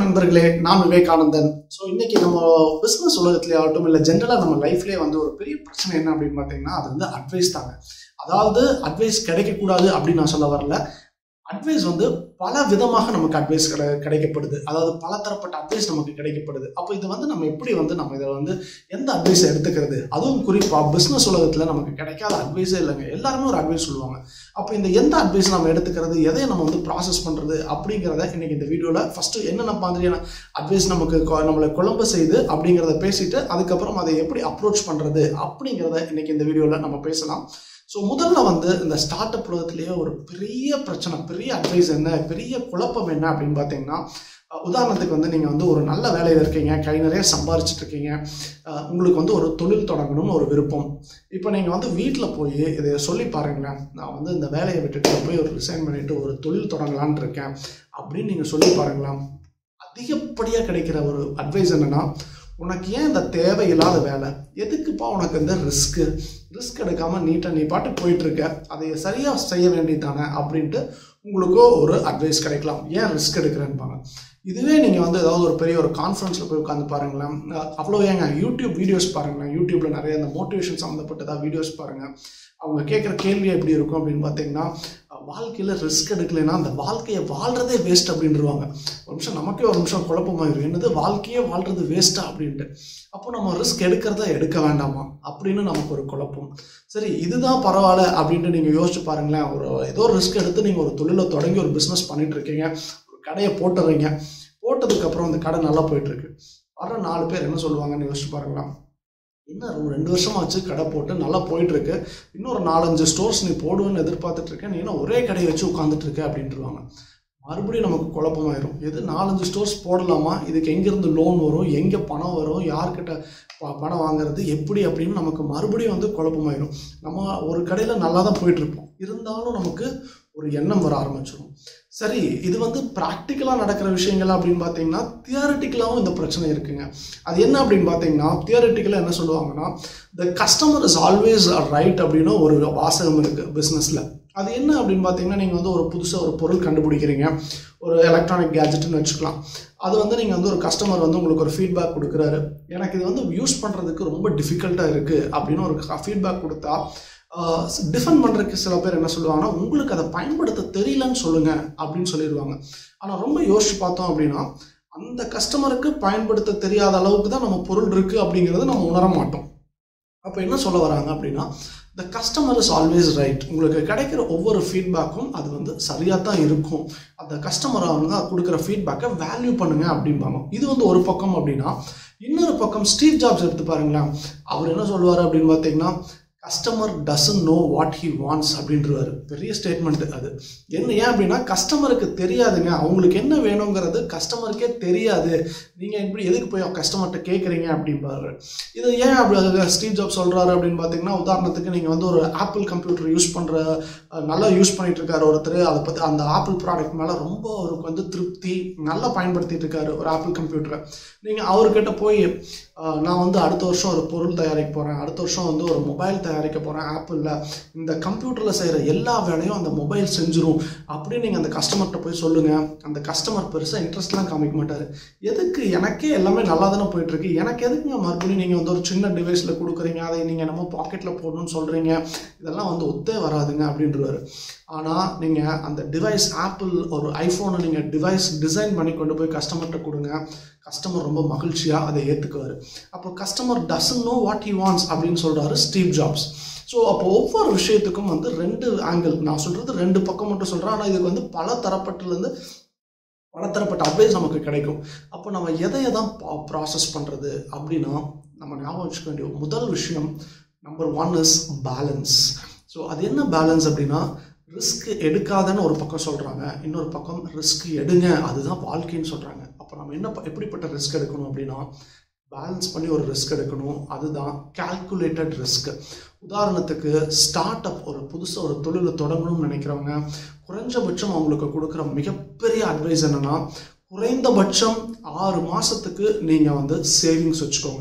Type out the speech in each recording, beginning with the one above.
நண்பர்களே நான் விவேகானந்தன் ஸோ இன்னைக்கு நம்ம பிஸ்னஸ் உலகத்திலே ஆகட்டும் இல்லை ஜென்ரலாக நம்ம லைஃப்லேயே வந்து ஒரு பெரிய பிரச்சனை என்ன அப்படின்னு பார்த்தீங்கன்னா அது வந்து அட்வைஸ் தாங்க அதாவது அட்வைஸ் கிடைக்கக்கூடாது அப்படின்னு நான் சொல்ல வரல அட்வைஸ் வந்து பல விதமாக நமக்கு அட்வைஸ் கிடை கிடைக்கப்படுது அதாவது பல தரப்பட்ட அட்வைஸ் நமக்கு கிடைக்கப்படுது அப்போ இது வந்து நம்ம எப்படி வந்து நம்ம இதை வந்து எந்த அட்வைஸை எடுத்துக்கிறது அதுவும் குறிப்பாக பிஸ்னஸ் உலகத்தில் நமக்கு கிடைக்காத அட்வைஸே இல்லைங்க எல்லாருமே ஒரு அட்வைஸ் சொல்லுவாங்க அப்போ இந்த எந்த அட்வைஸ் நம்ம எடுத்துக்கிறது எதை நம்ம வந்து ப்ராசஸ் பண்ணுறது அப்படிங்கிறத இன்னைக்கு இந்த வீடியோவில் ஃபஸ்ட்டு என்னென்ன மாதிரியான அட்வைஸ் நமக்கு கொ- நம்மளை குழம்ப செய்து அப்படிங்கிறத பேசிட்டு அதுக்கப்புறம் அதை எப்படி அப்ரோச் பண்ணுறது அப்படிங்கிறத இன்னைக்கு இந்த வீடியோவில் நம்ம பேசலாம் ஸோ முதல்ல வந்து இந்த ஸ்டார்ட் அப் உலகத்திலேயே ஒரு பெரிய பிரச்சனை பெரிய அட்வைஸ் என்ன பெரிய குழப்பம் என்ன அப்படின்னு பார்த்தீங்கன்னா அஹ் உதாரணத்துக்கு வந்து நீங்கள் வந்து ஒரு நல்ல வேலையில் இருக்கீங்க கை நிறைய சம்பாரிச்சிட்டு இருக்கீங்க அஹ் உங்களுக்கு வந்து ஒரு தொழில் தொடங்கணும்னு ஒரு விருப்பம் இப்போ நீங்கள் வந்து வீட்டில் போய் இதை சொல்லி பாருங்களேன் நான் வந்து இந்த வேலையை விட்டுட்டு போய் ஒரு ரிசைன் பண்ணிட்டு ஒரு தொழில் தொடங்கலான்னு இருக்கேன் அப்படின்னு நீங்கள் சொல்லி பாருங்களேன் அதிகப்படியாக கிடைக்கிற ஒரு அட்வைஸ் என்னன்னா உனக்கு ஏன் இந்த தேவையில்லாத வேலை எதுக்குப்பா உனக்கு இந்த ரிஸ்க்கு ரிஸ்க் எடுக்காமல் நீட்டாக நீ பாட்டு போயிட்டு இருக்க அதை சரியாக செய்ய வேண்டியதானே அப்படின்ட்டு உங்களுக்கோ ஒரு அட்வைஸ் கிடைக்கலாம் ஏன் ரிஸ்க் எடுக்கிறேன்பாங்க இதுவே நீங்கள் வந்து ஏதாவது ஒரு பெரிய ஒரு கான்ஃபரன்ஸில் போய் உட்காந்து பாருங்களேன் அஹ் அவ்வளோ ஏங்க யூடியூப் வீடியோஸ் பாருங்களேன் யூடியூப்பில் நிறைய இந்த மோட்டிவேஷன் சம்மந்தப்பட்டதாக வீடியோஸ் பாருங்கள் அவங்க கேட்குற கேள்வி எப்படி இருக்கும் அப்படின்னு பார்த்தீங்கன்னா வாழ்க்கையில் ரிஸ்க் எடுக்கலைன்னா அந்த வாழ்க்கையை வாழ்கிறதே வேஸ்ட் அப்படின்றவாங்க ஒரு நிமிஷம் நமக்கே ஒரு நிமிஷம் குழப்பமாயிரும் என்னது வாழ்க்கையே வாழ்றது வேஸ்ட்டா அப்படின்ட்டு அப்போ நம்ம ரிஸ்க் எடுக்கிறதா எடுக்க வேண்டாமா அப்படின்னு நமக்கு ஒரு குழப்பம் சரி இதுதான் பரவாயில்ல அப்படின்ட்டு நீங்கள் யோசிச்சு பாருங்களேன் ஒரு ஏதோ ஒரு ரிஸ்க் எடுத்து நீங்கள் ஒரு தொழிலை தொடங்கி ஒரு பிஸ்னஸ் பண்ணிட்டு இருக்கீங்க ஒரு கடையை போட்டுறீங்க போட்டதுக்கப்புறம் அந்த கடை நல்லா போயிட்டு இருக்கு வர நாலு பேர் என்ன சொல்லுவாங்கன்னு யோசிச்சு பாருங்களேன் என்ன ஒரு ரெண்டு வருஷமா வச்சு கடை போட்டு நல்லா போயிட்டு இருக்கு இன்னொரு நாலஞ்சு ஸ்டோர்ஸ் நீ போடுவேன்னு எதிர்பார்த்துட்டு இருக்க நீ என்ன ஒரே கடையை வச்சு உட்காந்துட்டு இருக்க அப்படின்ட்டுருவாங்க மறுபடியும் நமக்கு குழப்பமாயிரும் எது நாலஞ்சு ஸ்டோர்ஸ் போடலாமா இதுக்கு எங்கேருந்து லோன் வரும் எங்கே பணம் வரும் யார்கிட்ட ப- பணம் வாங்குறது எப்படி அப்படின்னு நமக்கு மறுபடியும் வந்து குழப்பமாயிரும் நம்ம ஒரு கடையில் நல்லா தான் போயிட்டு இருப்போம் இருந்தாலும் நமக்கு ஒரு எண்ணம் வர ஆரம்பிச்சிடும் சரி இது வந்து ப்ராக்டிக்கலாக நடக்கிற விஷயங்கள் அப்படின்னு பார்த்தீங்கன்னா தியரட்டிக்கலாகவும் இந்த பிரச்சனை இருக்குங்க அது என்ன அப்படின்னு பார்த்தீங்கன்னா தியரட்டிக்கலாக என்ன சொல்லுவாங்கன்னா the customer is always right அப்படின்னு ஒரு வாசகம் இருக்குது பிஸ்னஸில் அது என்ன அப்படின்னு பார்த்தீங்கன்னா நீங்கள் வந்து ஒரு புதுசாக ஒரு பொருள் கண்டுபிடிக்கிறீங்க ஒரு எலக்ட்ரானிக் கேஜெட்னு வச்சுக்கலாம் அது வந்து நீங்கள் வந்து ஒரு கஸ்டமர் வந்து உங்களுக்கு ஒரு ஃபீட்பேக் கொடுக்குறாரு எனக்கு இது வந்து யூஸ் பண்ணுறதுக்கு ரொம்ப டிஃபிகல்ட்டாக இருக்குது அப்படின்னு ஒரு ஃபீட்பேக் கொடுத்தா டிஃபெண்ட் பண்ணுறதுக்கு சில பேர் என்ன சொல்லுவாங்கன்னா உங்களுக்கு அதை பயன்படுத்த தெரியலன்னு சொல்லுங்கள் அப்படின்னு சொல்லிடுவாங்க ஆனால் ரொம்ப யோசிச்சு பார்த்தோம் அப்படின்னா அந்த கஸ்டமருக்கு பயன்படுத்த தெரியாத அளவுக்கு தான் நம்ம பொருள் இருக்குது அப்படிங்கிறத நம்ம உணர மாட்டோம் அப்போ என்ன சொல்ல வராங்க அப்படின்னா the customer is always right உங்களுக்கு கிடைக்கிற ஒவ்வொரு ஃபீட்பேக்கும் அது வந்து சரியாக தான் இருக்கும் அந்த கஸ்டமரை வந்து கொடுக்குற ஃபீட்பேக்கை வேல்யூ பண்ணுங்க அப்படிம்பாங்க இது வந்து ஒரு பக்கம் அப்படின்னா இன்னொரு பக்கம் ஸ்டீவ் ஜாப்ஸ் எடுத்து பாருங்களேன் அவர் என்ன சொல்லுவார் அப்படின்னு பார்த்தீங்கன்னா customer doesn't know what he wants அப்படின்றவாரு பெரிய ஸ்டேட்மெண்ட் அது என்ன ஏன் அப்படின்னா கஸ்டமருக்கு தெரியாதுங்க அவங்களுக்கு என்ன வேணுங்கிறது கஸ்டமருக்கே தெரியாது நீங்கள் இப்படி எதுக்கு போய் கஸ்டமர்கிட்ட கேட்குறீங்க அப்படிம்பாரு இது ஏன் அப்படி ஸ்டீவ் ஜாப் சொல்கிறாரு அப்படின்னு பார்த்தீங்கன்னா உதாரணத்துக்கு நீங்கள் வந்து ஒரு ஆப்பிள் கம்ப்யூட்டர் யூஸ் பண்ணுற நல்லா யூஸ் பண்ணிட்டு இருக்காரு ஒருத்தர் அதை பற்றி அந்த ஆப்பிள் ப்ராடக்ட் மேலே ரொம்ப அவருக்கு வந்து திருப்தி நல்லா பயன்படுத்திட்டு இருக்காரு ஒரு ஆப்பிள் கம்ப்யூட்டரை நீங்கள் அவர்கிட்ட போய் அஹ், நான் வந்து அடுத்த வருஷம் ஒரு பொருள் தயாரிக்க போகிறேன் அடுத்த வருஷம் வந்து ஒரு மொபைல் தயாரிக்க போகிறேன் ஆப்பிளில் இந்த கம்ப்யூட்டரில் செய்கிற எல்லா வேலையும் அந்த மொபைல் செஞ்சிரும் அப்படின்னு நீங்கள் அந்த கஸ்டமர்கிட்ட போய் சொல்லுங்கள் அந்த கஸ்டமர் பெருசாக இன்ட்ரெஸ்ட்லாம் காமிக்க மாட்டார் எதுக்கு எனக்கே எல்லாமே நல்லா தானே போயிட்டுருக்கு எனக்கு எதுக்குங்க மறுபடியும் நீங்கள் வந்து ஒரு சின்ன டிவைஸில் கொடுக்குறீங்க அதை நீங்கள் என்னமோ பாக்கெட்டில் போடணும்னு சொல்கிறீங்க இதெல்லாம் வந்து ஒத்தே வராதுங்க அப்படின்றவாரு ஆனால் நீங்கள் அந்த டிவைஸ் ஆப்பிள் ஒரு ஐஃபோனை நீங்கள் டிவைஸ் டிசைன் பண்ணி கொண்டு போய் கஸ்டமர்கிட்ட கொடுங்க கஸ்டமர் ரொம்ப மகிழ்ச்சியாக அதை ஏற்றுக்குவார் அப்போ customer doesn't know what he wants அப்படின்னு சொல்கிறாரு ஸ்டீவ் ஜாப்ஸ் ஸோ அப்போ ஒவ்வொரு விஷயத்துக்கும் வந்து ரெண்டு ஆங்கிள் நான் சொல்கிறது ரெண்டு பக்கம் மட்டும் சொல்கிறேன் ஆனால் இதுக்கு வந்து பல தரப்பட்டுலேருந்து பலதரப்பட்ட அட்வைஸ் நமக்கு கிடைக்கும் அப்போ நம்ம எதையை தான் ப்ராசஸ் பண்ணுறது அப்படின்னா நம்ம ஞாபகம் வச்சுக்க வேண்டிய முதல் விஷயம் number one is balance so அது என்ன பேலன்ஸ் அப்படின்னா ரிஸ்க் எடுக்காதன்னு ஒரு பக்கம் சொல்கிறாங்க இன்னொரு பக்கம் ரிஸ்க் எடுங்க அதுதான் வாழ்க்கைன்னு சொல்கிறாங்க அப்போ நம்ம என்ன ப- எப்படிப்பட்ட ரிஸ்க் எடுக்கணும் அப்படின்னா பேலன்ஸ் பண்ணி ஒரு ரிஸ்க் எடுக்கணும் அதுதான் கால்குலேட்டட் ரிஸ்க் உதாரணத்துக்கு ஸ்டார்ட் அப் ஒரு புதுசாக ஒரு தொழிலை தொடங்கணும்னு நினைக்கிறவங்க குறைஞ்சபட்சம் அவங்களுக்கு கொடுக்குற மிகப்பெரிய அட்வைஸ் என்னன்னா குறைந்தபட்சம் ஆறு மாதத்துக்கு நீங்கள் வந்து சேவிங்ஸ் வச்சுக்கோங்க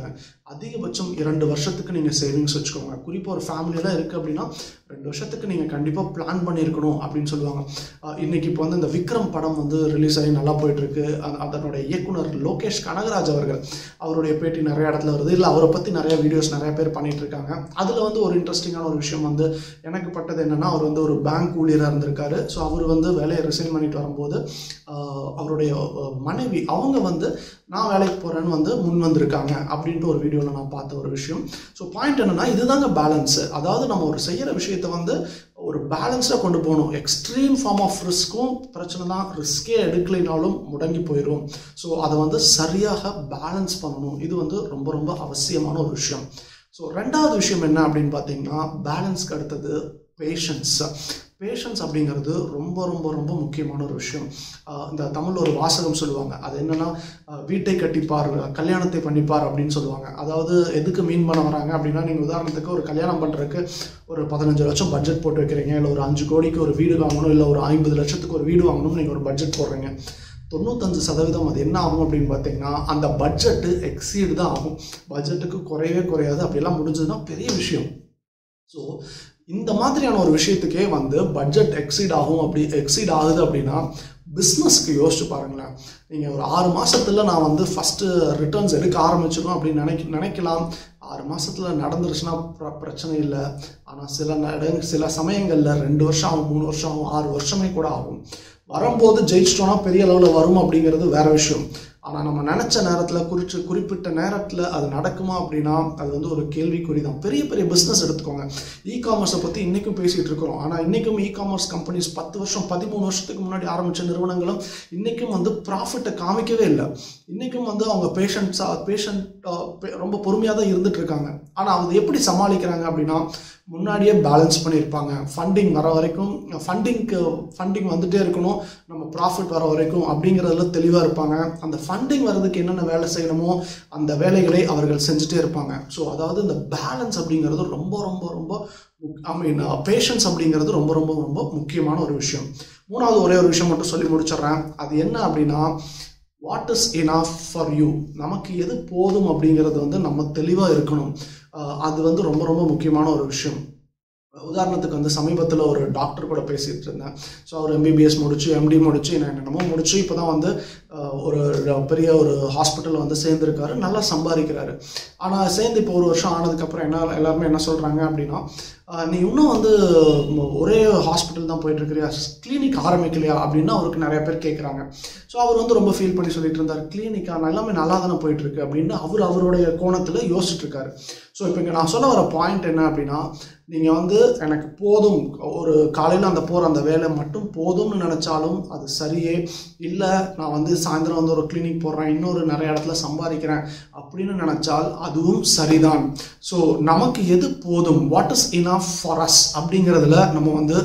அதிகபட்சம் இரண்டு வருஷத்துக்கு நீங்கள் சேவிங்ஸ் வச்சுக்கோங்க குறிப்பாக ஒரு ஃபேமிலியில் இருக்குது அப்படின்னா ரெண்டு வருஷத்துக்கு நீங்கள் கண்டிப்பாக பிளான் பண்ணியிருக்கணும் அப்படின்னு சொல்லுவாங்க ஆஹ் இன்னைக்கு இப்போ வந்து இந்த விக்ரம் படம் வந்து ரிலீஸ் ஆகி நல்லா போயிட்டுருக்கு அதனுடைய இயக்குனர் லோகேஷ் கனகராஜ் அவர்கள் அவருடைய பேட்டி நிறைய இடத்துல வருது இல்லை அவரை பற்றி நிறைய வீடியோஸ் நிறைய பேர் பண்ணிட்டு இருக்காங்க அதில் வந்து ஒரு இன்ட்ரெஸ்டிங்கான ஒரு விஷயம் வந்து எனக்கு பட்டது என்னன்னா அவர் வந்து ஒரு பேங்க் ஊழியராக இருந்திருக்காரு ஸோ அவர் வந்து வேலையை ரிசைன் பண்ணிட்டு வரும்போது ஆஹ் அவருடைய ஆஹ் மனைவி அவங்க வந்து நான் வேலைக்கு போகிறேன்னு வந்து முன் வந்திருக்காங்க அப்படின்ட்டு ஒரு வீடியோவில் நான் பார்த்த ஒரு விஷயம் ஸோ பாயிண்ட் என்னன்னா இதுதாங்க பேலன்ஸு அதாவது நம்ம ஒரு செய்கிற விஷயத்தை வந்து ஒரு பேலன்ஸாக கொண்டு போகணும் எக்ஸ்ட்ரீம் ஃபார்ம் ஆஃப் ரிஸ்க்கும் பிரச்சனை தான் ரிஸ்கே எடுக்கலைனாலும் முடங்கி போயிடும் ஸோ அதை வந்து சரியாக பேலன்ஸ் பண்ணணும் இது வந்து ரொம்ப ரொம்ப அவசியமான ஒரு விஷயம் ஸோ ரெண்டாவது விஷயம் என்ன அப்படின்னு பார்த்தீங்கன்னா பேலன்ஸ்க்கு அடுத்தது பேஷன்ஸ் பேஷன்ஸ் அப்படிங்கிறது ரொம்ப ரொம்ப ரொம்ப முக்கியமான ஒரு விஷயம் ஆஹ் இந்த தமிழ் ஒரு வாசகம் சொல்லுவாங்க அது என்னன்னா ஆஹ் வீட்டை கட்டிப்பார் கல்யாணத்தை பண்ணிப்பார் அப்படின்னு சொல்லுவாங்க அதாவது எதுக்கு மீன் பண்ண வராங்க அப்படின்னா நீங்கள் உதாரணத்துக்கு ஒரு கல்யாணம் பண்ணுறதுக்கு ஒரு பதினஞ்சு லட்சம் பட்ஜெட் போட்டு வைக்கிறீங்க இல்லை ஒரு அஞ்சு கோடிக்கு ஒரு வீடு வாங்கணும் இல்லை ஒரு ஐம்பது லட்சத்துக்கு ஒரு வீடு வாங்கணும்னு நீங்கள் ஒரு பட்ஜெட் போடுறீங்க தொண்ணூத்தஞ்சு சதவீதம் அது என்ன ஆகும் அப்படின்னு பார்த்தீங்கன்னா அந்த பட்ஜெட்டு எக்ஸீடு தான் ஆகும் பட்ஜெட்டுக்கு குறையவே குறையாது அப்படியெல்லாம் முடிஞ்சதுன்னா பெரிய விஷயம் ஸோ இந்த மாதிரியான ஒரு விஷயத்துக்கே வந்து பட்ஜெட் எக்ஸீட் ஆகும் அப்படி எக்ஸீட் ஆகுது அப்படின்னா பிஸ்னஸ்க்கு யோசிச்சு பாருங்களேன் நீங்கள் ஒரு ஆறு மாசத்துல நான் வந்து ஃபஸ்ட்டு ரிட்டர்ன்ஸ் எடுக்க ஆரம்பிச்சிடும் அப்படின்னு நினைக்க நினைக்கலாம் ஆறு மாசத்துல நடந்துருச்சுன்னா பிர- பிரச்சனை இல்லை ஆனால் சில நட சில சமயங்களில் ரெண்டு வருஷம் ஆகும் மூணு வருஷம் ஆகும் ஆறு வருஷமே கூட ஆகும் வரும்போது ஜெயிச்சிட்டோம்னா பெரிய அளவில் வரும் அப்படிங்கிறது வேற விஷயம் ஆனால் நம்ம நினச்ச நேரத்தில் குறிச்சு குறிப்பிட்ட நேரத்தில் அது நடக்குமா அப்படின்னா அது வந்து ஒரு கேள்விக்குறி தான் பெரிய பெரிய பிஸ்னஸ் எடுத்துக்கோங்க இ காமர்ஸை பற்றி இன்றைக்கும் பேசிகிட்டு இருக்கிறோம் ஆனால் இன்றைக்கும் இ காமர்ஸ் கம்பெனிஸ் பத்து வருஷம் பதிமூணு வருஷத்துக்கு முன்னாடி ஆரம்பித்த நிறுவனங்களும் இன்றைக்கும் வந்து ப்ராஃபிட்டை காமிக்கவே இல்லை இன்றைக்கும் வந்து அவங்க பேஷண்ட்ஸாக பேஷண்ட் ரொம்ப பொறுமையாக தான் இருந்துட்டு இருக்காங்க ஆனால் அது எப்படி சமாளிக்கிறாங்க அப்படின்னா முன்னாடியே பேலன்ஸ் பண்ணியிருப்பாங்க ஃபண்டிங் வர வரைக்கும் ஃபண்டிங்க்கு ஃபண்டிங் வந்துட்டே இருக்கணும் நம்ம ப்ராஃபிட் வர வரைக்கும் அப்படிங்கிறதுல தெளிவாக இருப்பாங்க அந்த ஃபண்டிங் வர்றதுக்கு என்னென்ன வேலை செய்யணுமோ அந்த வேலைகளை அவர்கள் செஞ்சுட்டே இருப்பாங்க ஸோ அதாவது இந்த பேலன்ஸ் அப்படிங்கிறது ரொம்ப ரொம்ப ரொம்ப ஐ மீன் பேஷன்ஸ் அப்படிங்கிறது ரொம்ப ரொம்ப ரொம்ப முக்கியமான ஒரு விஷயம் மூணாவது ஒரே ஒரு விஷயம் மட்டும் சொல்லி முடிச்சிடுறேன் அது என்ன அப்படின்னா what is enough for you நமக்கு எது போதும் அப்படிங்கிறது வந்து நம்ம தெளிவாக இருக்கணும் ஆஹ் அது வந்து ரொம்ப ரொம்ப முக்கியமான ஒரு விஷயம் உதாரணத்துக்கு வந்து சமீபத்தில் ஒரு டாக்டர் கூட பேசிகிட்டு இருந்தேன் ஸோ அவர் எம்பிபிஎஸ் முடிச்சு எம்டி முடிச்சு நான் என்னென்னமோ முடிச்சு இப்போ தான் வந்து ஆஹ், ஒரு பெரிய ஒரு ஹாஸ்பிட்டலில் வந்து சேர்ந்துருக்காரு நல்லா சம்பாதிக்கிறாரு ஆனால் சேர்ந்து இப்போ ஒரு வருஷம் ஆனதுக்கப்புறம் என்ன எல்லாருமே என்ன சொல்கிறாங்க அப்படின்னா ஆஹ், நீ இன்னும் வந்து ம், ஒரே ஹாஸ்பிட்டல் தான் போயிட்டு இருக்கிறியா கிளினிக் ஆரம்பிக்கலையா அப்படின்னு அவருக்கு நிறைய பேர் கேட்குறாங்க ஸோ அவர் வந்து ரொம்ப ஃபீல் பண்ணி சொல்லிட்டு இருந்தார் கிளினிக்கா நான் எல்லாமே நல்லா தானே போயிட்டு இருக்கு அப்படின்னு அவர் அவருடைய கோணத்தில் யோசிச்சுட்டு இருக்காரு ஸோ இப்போ இங்கே நான் சொல்ல வர பாயிண்ட் என்ன அப்படின்னா நீங்கள் வந்து எனக்கு போதும் ஒரு காலையில் அந்த போகிற அந்த வேலை மட்டும் போதும்னு நினச்சாலும் அது சரியே இல்லை நான் வந்து சாயந்தரம் வந்து ஒரு கிளினிக் போடுறேன் இன்னொரு நிறைய இடத்துல சம்பாதிக்கிறேன் அப்படின்னு நினச்சால் அதுவும் சரிதான் ஸோ நமக்கு எது போதும் what is enough for us அப்படிங்கிறதுல நம்ம வந்து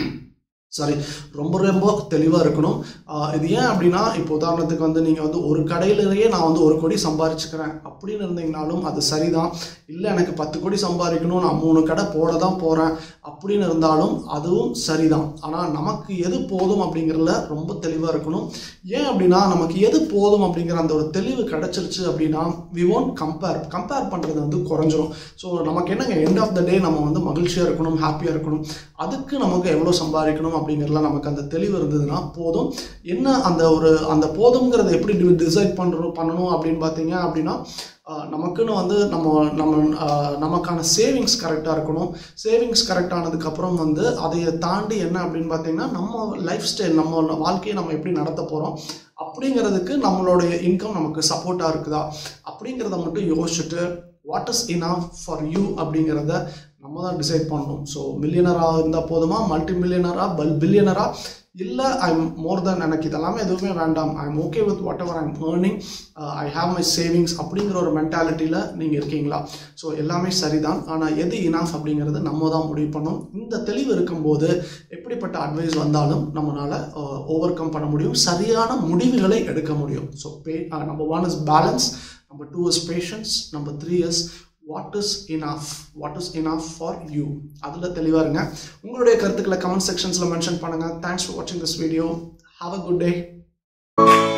சாரி ரொம்ப ரொம்ப தெளிவாக இருக்கணும் ஆஹ் இது ஏன் அப்படின்னா இப்போ உதாரணத்துக்கு வந்து நீங்கள் வந்து ஒரு கடையிலேயே நான் வந்து ஒரு கோடி சம்பாரிச்சுக்கிறேன் அப்படின்னு இருந்தீங்கனாலும் அது சரிதான் இல்லை எனக்கு பத்து கோடி சம்பாதிக்கணும் நான் மூணு கடை போட தான் போகிறேன் அப்படின்னு இருந்தாலும் அதுவும் சரிதான் ஆனால் நமக்கு எது போதும் அப்படிங்கிறதுல ரொம்ப தெளிவாக இருக்கணும் ஏன் அப்படின்னா நமக்கு எது போதும் அப்படிங்கிற அந்த ஒரு தெளிவு கிடைச்சிருச்சு அப்படின்னா வி won't கம்பேர் கம்பேர் பண்ணுறது வந்து குறைஞ்சிரும் ஸோ நமக்கு என்னங்க எண்ட் ஆஃப் த டே நம்ம வந்து மகிழ்ச்சியாக இருக்கணும் ஹாப்பியாக இருக்கணும் அதுக்கு நமக்கு எவ்வளோ சம்பாதிக்கணும் அப்படிங்கிறதுல நமக்கு அந்த தெளிவு இருந்ததுன்னா போதும் என்ன அந்த ஒரு அந்த போதுங்கிறத எப்படி டிசைட் பண்ணுறோம் பண்ணணும் அப்படின்னு பார்த்தீங்க அப்படின்னா ஆஹ் நமக்குன்னு வந்து நம்ம நம்ம ஆஹ் நமக்கான சேவிங்ஸ் கரெக்டாக இருக்கணும் சேவிங்ஸ் கரெக்டானதுக்கப்புறம் வந்து அதை தாண்டி என்ன அப்படின்னு பார்த்தீங்கன்னா நம்ம லைஃப் ஸ்டைல் நம்ம வாழ்க்கையை நம்ம எப்படி நடத்த போகிறோம் அப்படிங்கிறதுக்கு நம்மளுடைய இன்கம் நமக்கு சப்போர்ட்டாக இருக்குதா அப்படிங்கிறத மட்டும் யோசிச்சுட்டு what is enough for you அப்படிங்கிறத நம்ம தான் டிசைட் பண்ணணும் ஸோ மில்லியனராக இருந்தால் போதுமா மல்டி மில்லியனரா பல் பில்லியனரா இல்லை ஐம் மோர் தென் எனக்கு இதெல்லாமே எதுவுமே வேண்டாம் I am okay with whatever I'm earning I have my savings அப்படிங்கிற ஒரு மென்டாலிட்டியில் நீங்கள் இருக்கீங்களா ஸோ எல்லாமே சரிதான் ஆனால் எது இனாஃப் அப்படிங்கிறது நம்ம தான் முடிவு பண்ணணும் இந்த தெளிவு இருக்கும்போது எப்படிப்பட்ட அட்வைஸ் வந்தாலும் நம்மளால் ஓவர் கம் பண்ண முடியும் சரியான முடிவுகளை எடுக்க முடியும் ஸோ பே number one is balance number two is patience number three is what is enough what is enough for you அதில் தெளிவாக இருங்க உங்களுடைய கருத்துக்களை கமெண்ட் செக்ஷன்ஸில் மென்ஷன் பண்ணுங்கள் தேங்க்ஸ் ஃபார் வாட்சிங் this video have a good day